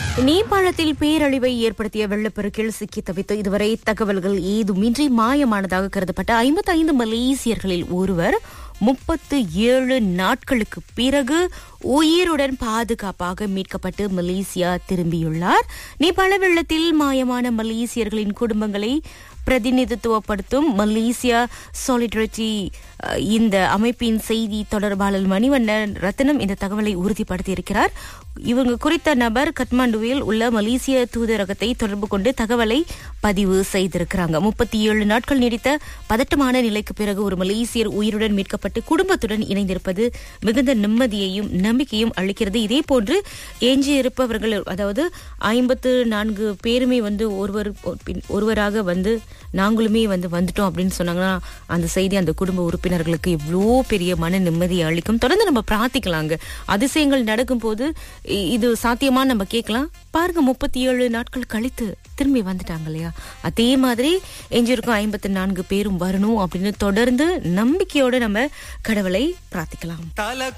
நேபாளத்தில் பேரழிவை ஏற்படுத்திய வெள்ளப்பெருக்கில் சிக்கி தவித்து இதுவரை தகவல்கள் ஏதுமின்றி மாயமானதாக கருதப்பட்ட ஐம்பத்தி ஐந்து மலேசியர்களில் ஒருவர் முப்பத்து ஏழு நாட்களுக்கு பிறகு உயிருடன் பாதுகாப்பாக மீட்கப்பட்டு மலேசியா திரும்பியுள்ளார் நேபாள வெள்ளத்தில் மாயமான மலேசியர்களின் குடும்பங்களை பிரதிநிதித்துவப்படுத்தும் மலேசியா சாலிடரிட்டி இந்த அமைப்பின் செய்தி தொடர்பாளர் மணிவண்ணன் ரத்னம் இந்த தகவலை உறுதிப்படுத்தியிருக்கிறார் இவங்க குறித்த நபர் கட்மாண்டுவில் உள்ள மலேசிய தூதரகத்தை தொடர்பு கொண்டு தகவலை பதிவு செய்திருக்கிறாங்க முப்பத்தி ஏழு நாட்கள் நீடித்த பதட்டமான நிலைக்கு பிறகு ஒரு மலேசியர் உயிருடன் மீட்கப்பட்டு குடும்பத்துடன் இணைந்திருப்பது மிகுந்த நிம்மதியையும் நம்பிக்கையும் அளிக்கிறது இதே போன்று எஞ்சியிருப்பவர்கள் அதாவது ஐம்பத்து நான்கு பேருமே வந்து ஒருவர் பின் ஒருவராக வந்து நாங்களுமே வந்து வந்துட்டோம் அப்படின்னு சொன்னாங்கன்னா அந்த செய்தி அந்த குடும்ப உறுப்பினர்களுக்கு இவ்வளோ பெரிய மன நிம்மதியை அளிக்கும் தொடர்ந்து நம்ம பிரார்த்திக்கலாங்க அதிசயங்கள் நடக்கும் போது இ- இது சாத்தியமா நம்ம கேட்கலாம் பாருங்க முப்பத்தி ஏழு நாட்கள் கழித்து திரும்பி வந்துட்டாங்க இல்லையா அதே மாதிரி எஞ்சிருக்கும் ஐம்பத்தி நான்கு பேரும் வரணும் அப்படின்னு தொடர்ந்து நம்பிக்கையோட நம்ம கடவுளை பிரார்த்திக்கலாம் தல